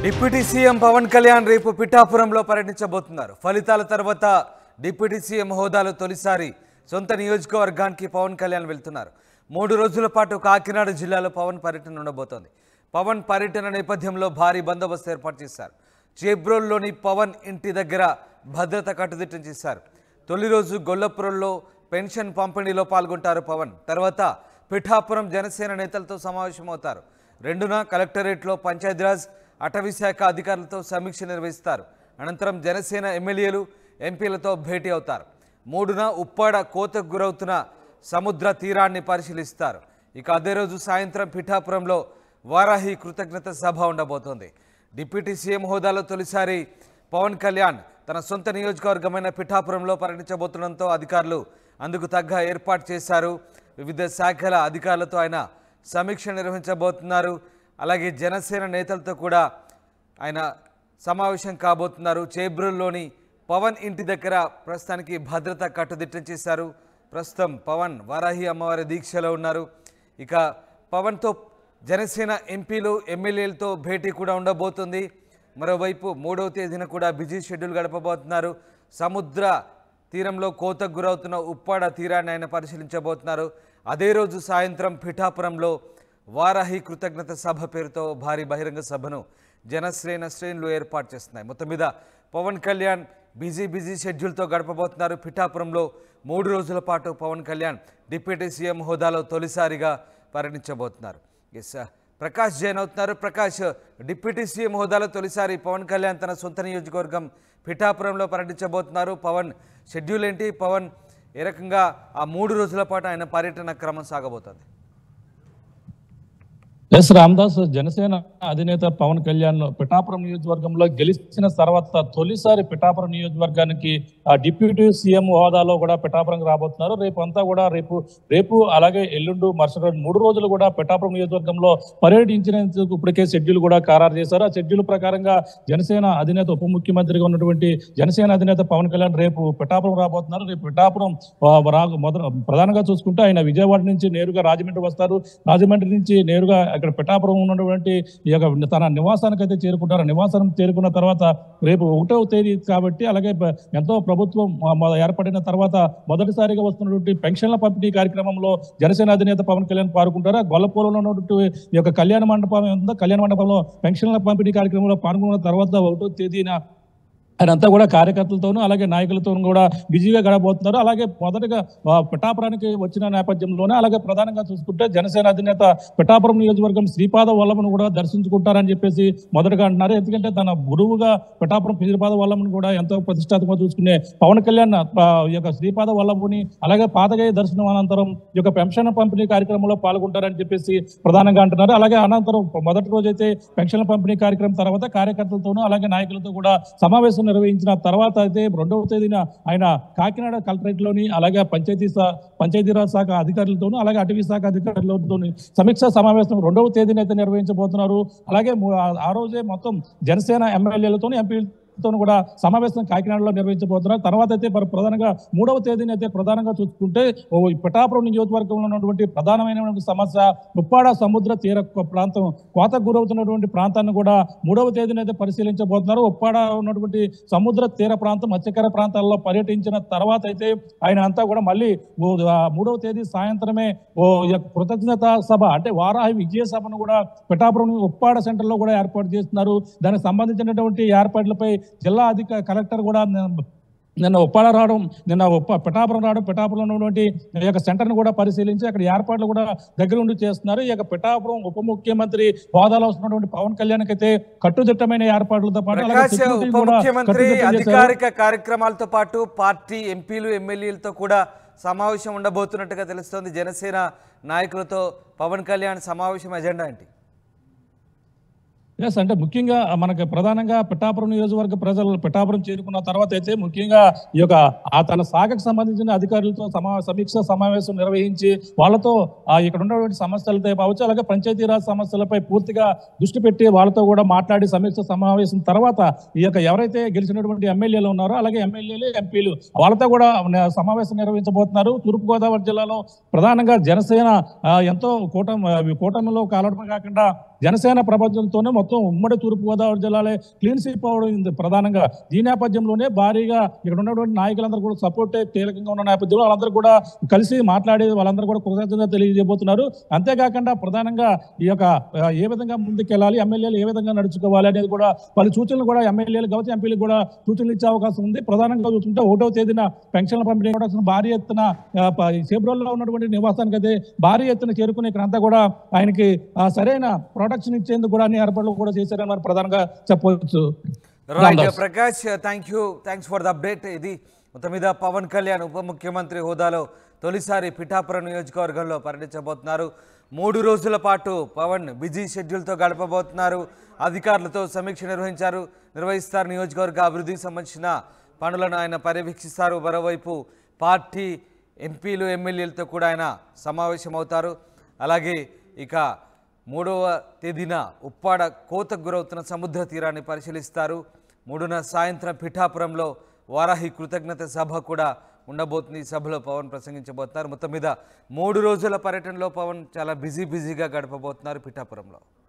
Deputy CM Pawan Kalyan రేపు పిఠాపురంలో పర్యటించబోతున్నారు ఫలితాల తర్వాత డిప్యూటీ సీఎం హోదాలో తొలిసారి సొంత నియోజకవర్గానికి పవన్ కళ్యాణ్ వెళ్తున్నారు మూడు రోజుల పాటు కాకినాడ జిల్లాలో పవన్ పర్యటన ఉండబోతోంది పవన్ పర్యటన నేపథ్యంలో భారీ బందోబస్తు ఏర్పాటు చేశారు చేబ్రోల్లోని పవన్ ఇంటి దగ్గర భద్రత కట్టుదిట్టం చేశారు తొలి రోజు గొల్లపురంలో పెన్షన్ పంపిణీలో పాల్గొంటారు పవన్ తర్వాత పిఠాపురం జనసేన నేతలతో సమావేశమవుతారు రెండున కలెక్టరేట్లో పంచాయతీరాజ్ అటవీ శాఖ అధికారులతో సమీక్ష నిర్వహిస్తారు అనంతరం జనసేన ఎమ్మెల్యేలు ఎంపీలతో భేటీ అవుతారు మూడున ఉప్పాడ కోతకు గురవుతున్న సముద్ర తీరాన్ని పరిశీలిస్తారు ఇక అదే రోజు సాయంత్రం పిఠాపురంలో వారాహి కృతజ్ఞత సభ ఉండబోతోంది డిప్యూటీ సీఎం హోదాలో తొలిసారి పవన్ కళ్యాణ్ తన సొంత నియోజకవర్గమైన పిఠాపురంలో పర్యటించబోతుండడంతో అధికారులు అందుకు తగ్గ ఏర్పాటు చేశారు వివిధ శాఖల అధికారులతో ఆయన సమీక్ష నిర్వహించబోతున్నారు అలాగే జనసేన నేతలతో కూడా ఆయన సమావేశం కాబోతున్నారు చేబ్రూల్లోని పవన్ ఇంటి దగ్గర ప్రస్తుతానికి భద్రత కట్టుదిట్టం చేశారు ప్రస్తుతం పవన్ వారాహి అమ్మవారి దీక్షలో ఉన్నారు ఇక పవన్తో జనసేన ఎంపీలు ఎమ్మెల్యేలతో భేటీ కూడా ఉండబోతుంది మరోవైపు మూడవ తేదీన కూడా బిజీ షెడ్యూల్ గడపబోతున్నారు సముద్ర తీరంలో కోతకు గురవుతున్న ఉప్పాడ తీరాన్ని ఆయన పరిశీలించబోతున్నారు అదే రోజు సాయంత్రం పిఠాపురంలో వారాహి కృతజ్ఞత సభ పేరుతో భారీ బహిరంగ సభను జనశ్రేణ శ్రేణులు ఏర్పాటు చేస్తున్నాయి మొత్తం మీద పవన్ కళ్యాణ్ బిజీ బిజీ షెడ్యూల్తో గడపబోతున్నారు పిఠాపురంలో మూడు రోజుల పాటు పవన్ కళ్యాణ్ డిప్యూటీ సీఎం హోదాలో తొలిసారిగా పర్యటించబోతున్నారు ఎస్ ప్రకాష్ జైన్ అవుతున్నారు ప్రకాష్ డిప్యూటీ సీఎం హోదాలో తొలిసారి పవన్ కళ్యాణ్ తన సొంత నియోజకవర్గం పిఠాపురంలో పర్యటించబోతున్నారు పవన్ షెడ్యూల్ ఏంటి పవన్ ఏ రకంగా ఆ మూడు రోజుల పాటు ఆయన పర్యటన క్రమం సాగబోతోంది ఎస్ రామదాస్ జనసేన అధినేత పవన్ కళ్యాణ్ పిఠాపురం నియోజకవర్గంలో గెలిచిన తర్వాత తొలిసారి పిఠాపురం నియోజకవర్గానికి ఆ డిప్యూటీ సీఎం హోదాలో కూడా పిఠాపురం రాబోతున్నారు రేపు అంతా కూడా రేపు రేపు అలాగే ఎల్లుండు మరుసటి రోజు మూడు రోజులు కూడా పిఠాపురం నియోజకవర్గంలో పర్యటించినందుకు ఇప్పటికే షెడ్యూల్ కూడా ఖరారు చేశారు ఆ షెడ్యూల్ ప్రకారంగా జనసేన అధినేత ఉప ముఖ్యమంత్రిగా ఉన్నటువంటి జనసేన అధినేత పవన్ కళ్యాణ్ రేపు పిఠాపురం రాబోతున్నారు రేపు పిఠాపురం ఆ, రా మొదట ప్రధానంగా చూసుకుంటే ఆయన విజయవాడ నుంచి నేరుగా రాజమండ్రి వస్తారు రాజమండ్రి నుంచి నేరుగా అక్కడ పిఠాపురం ఉన్నటువంటి ఈ యొక్క తన నివాసానికి అయితే చేరుకుంటారు ఆ నివాసానికి చేరుకున్న తర్వాత రేపు ఒకటవ తేదీ కాబట్టి అలాగే ప- ఎంతో ప్రభుత్వం ఆ, మొ- ఏర్పడిన తర్వాత మొదటిసారిగా వస్తున్నటువంటి పెన్షన్ల పంపిణీ కార్యక్రమంలో జనసేన అధినేత పవన్ కళ్యాణ్ పాల్గొంటారు ఆ గొల్లపూర్లో ఉన్నటువంటి ఈ యొక్క కళ్యాణ మండపం ఉందో కళ్యాణ మండపంలో పెన్షన్ల పంపిణీ కార్యక్రమంలో పాల్గొన్న తర్వాత ఒకటో తేదీన ఆయన అంతా కూడా కార్యకర్తలతోనూ అలాగే నాయకులతోనూ కూడా బిజీగా గడబోతున్నారు అలాగే మొదటగా ఆ, పిఠాపురానికి వచ్చిన నేపథ్యంలోనే అలాగే ప్రధానంగా చూసుకుంటే జనసేన అధినేత పిఠాపురం నియోజకవర్గం శ్రీపాద వల్లభను కూడా దర్శించుకుంటారని చెప్పేసి మొదటగా అంటున్నారు ఎందుకంటే తన గురువుగా పిఠాపురం శ్రీపాద వల్లభను కూడా ఎంతో ప్రతిష్టాత్మకంగా చూసుకునే పవన్ కళ్యాణ్ ఆ, ఈ యొక్క శ్రీపాద వల్లభుని అలాగే పాతగయ దర్శనం అనంతరం ఈ యొక్క పెన్షన్ పంపిణీ కార్యక్రమంలో పాల్గొంటారని చెప్పేసి ప్రధానంగా అంటున్నారు అలాగే అనంతరం మొదటి రోజు అయితే పెన్షన్ల పంపిణీ కార్యక్రమం తర్వాత కార్యకర్తలతోనూ అలాగే నాయకులతో కూడా సమావేశం నిర్వహించిన తర్వాత అయితే రెండవ తేదీన ఆయన కాకినాడ కలెక్టరేట్ లోని అలాగే పంచాయతీ శా- పంచాయతీరాజ్ శాఖ అధికారులతోనూ అలాగే అటవీ శాఖ అధికారులతో సమీక్షా సమావేశం రెండవ తేదీన అయితే నిర్వహించబోతున్నారు అలాగే ము- ఆ- ఆ రోజే మొత్తం జనసేన ఎమ్మెల్యేలతో ఎంపీలతో కూడా సమావేశం కాకినాడలో నిర్వహించబోతున్నారు తర్వాత అయితే మరి ప్రధానంగా మూడవ తేదీని అయితే ప్రధానంగా చూసుకుంటే ఓ ఈ పిఠాపురం నియోజకవర్గంలో ఉన్నటువంటి ప్రధానమైనటువంటి సమస్య ఉప్పాడ సముద్ర తీర కొ- ప్రాంతం కోతకు గురవుతున్నటువంటి ప్రాంతాన్ని కూడా మూడవ తేదీన అయితే పరిశీలించబోతున్నారు ఉప్పాడ ఉన్నటువంటి సముద్ర తీర ప్రాంతం మత్స్యకర ప్రాంతాల్లో పర్యటించిన తర్వాత అయితే ఆయన అంతా కూడా మళ్ళీ ఓ, ఆ, మూడవ తేదీ సాయంత్రమే ఓ ఈ యొక్క కృతజ్ఞత సభ అంటే వారాహి విజయ సభను కూడా పిఠాపురం ఉప్పాడ సెంటర్ లో కూడా ఏర్పాటు చేస్తున్నారు దానికి సంబంధించినటువంటి ఏర్పాట్లపై జిల్లా అధిక కలెక్టర్ కూడా నిన్న- నిన్న ఉప్పాడ రావడం నిన్న ఉప్ప పిఠాపురం రావడం పిఠాపురం ఉన్నటువంటి ఈ యొక్క సెంటర్ను కూడా పరిశీలించి అక్కడ ఏర్పాట్లు కూడా దగ్గర ఉండి చేస్తున్నారు ఈ యొక్క పిఠాపురం ఉప ముఖ్యమంత్రి హోదాలో వస్తున్నటువంటి పవన్ కళ్యాణ్ అయితే కట్టుదిట్టమైన ఏర్పాట్లతో పాటు అలాగే ప్రకాష్ security ఉప కూడా ముఖ్యమంత్రి కట్టుదిట్టం చేశారు. అధికారిక కార్యక్రమాలతో పాటు పార్టీ ఎంపీలు ఎమ్మెల్యేలతో కూడా సమావేశం ఉండబోతున్నట్టుగా తెలుస్తోంది జనసేన నాయకులతో పవన్ కళ్యాణ్ సమావేశం ఎజెండా ఏంటి ఎస్ అంటే ముఖ్యంగా మనకి ప్రధానంగా పిఠాపురం నియోజకవర్గ ప్రజలు పిఠాపురం చేరుకున్న తర్వాత అయితే ముఖ్యంగా ఈ యొక్క ఆ తన శాఖకు సంబంధించిన అధికారులతో సమా సమీక్ష సమావేశం నిర్వహించి వాళ్ళతో ఆ ఇక్కడ ఉన్నటువంటి సమస్యలపై కావచ్చు అలాగే పంచాయతీరాజ్ సమస్యలపై పూర్తిగా దృష్టి పెట్టి వాళ్ళతో కూడా మాట్లాడి సమీక్ష సమావేశం తర్వాత ఈ యొక్క ఎవరైతే గెలిచినటువంటి ఎమ్మెల్యేలు ఉన్నారో అలాగే ఎమ్మెల్యేలు ఎంపీలు వాళ్ళతో కూడా న- సమావేశం నిర్వహించబోతున్నారు తూర్పుగోదావరి జిల్లాలో ప్రధానంగా జనసేన ఆ, ఎంతో కూటమి కూటమిలో కాలడమే కాకుండా జనసేన ప్రపంచంతోనే మొత్తం ఉమ్మడి తూర్పుగోదావరి జిల్లాలే క్లీన్ స్వీప్ అవడం ఇది ప్రధానంగా ఈ నేపథ్యంలోనే భారీగా ఇక్కడ ఉన్నటువంటి నాయకులందరూ కూడా సపోర్ట్ కీలకంగా ఉన్న నేపథ్యంలో వాళ్ళందరూ కూడా కలిసి మాట్లాడి వాళ్ళందరూ కూడా కృతజ్ఞత తెలియజేయబోతున్నారు అంతేకాకుండా ప్రధానంగా ఈ యొక్క ఆ, ఏ విధంగా ముందుకెళ్ళాలి ఎమ్మెల్యేలు ఏ విధంగా నడుచుకోవాలి అనేది కూడా పలు సూచనలు కూడా ఎమ్మెల్యేలు కావచ్చు ఎంపీలు కూడా సూచనలు ఇచ్చే అవకాశం ఉంది ప్రధానంగా చూసుకుంటే ఒకటో తేదీన పెన్షన్ల పంపిణీ కూడా భారీ ఎత్తున ఆ, ప- ఈ ఫిబ్రవరిలో ఉన్నటువంటి నివాసానికి అయితే భారీ ఎత్తున చేరుకుని ఇక్కడంతా కూడా ఆయనకి ఆ, సరైన ప్రొటెక్షన్ ఇచ్చేందుకు కూడా అన్ని ఏర్పాట్లు కూడా చేశారని మరి ప్రధానంగా చెప్పవచ్చు right Ramdas. Prakash thank you thanks for the update ఇది మొత్తం మీద పవన్ కళ్యాణ్ ఉప ముఖ్యమంత్రి హోదాలో తొలిసారి పిఠాపురం నియోజకవర్గంలో పర్యటించబోతున్నారు మూడు రోజుల పాటు పవన్ బిజీ షెడ్యూల్తో గడపబోతున్నారు అధికారులతో సమీక్ష నిర్వహించారు నిర్వహిస్తారు నియోజకవర్గ అభివృద్ధికి సంబంధించిన పనులను ఆయన పర్యవేక్షిస్తారు మరోవైపు పార్టీ ఎంపీలు ఎమ్మెల్యేలతో కూడా ఆయన సమావేశమవుతారు అలాగే ఇక మూడవ తేదీన ఉప్పాడ కోతకు గురవుతున్న సముద్ర తీరాన్ని పరిశీలిస్తారు మూడున సాయంత్రం పిఠాపురంలో వారాహి కృతజ్ఞత సభ కూడా ఉండబోతుంది ఈ సభలో పవన్ ప్రసంగించబోతున్నారు మొత్తం మీద మూడు రోజుల పర్యటనలో పవన్ చాలా బిజీ బిజీగా గడపబోతున్నారు పిఠాపురంలో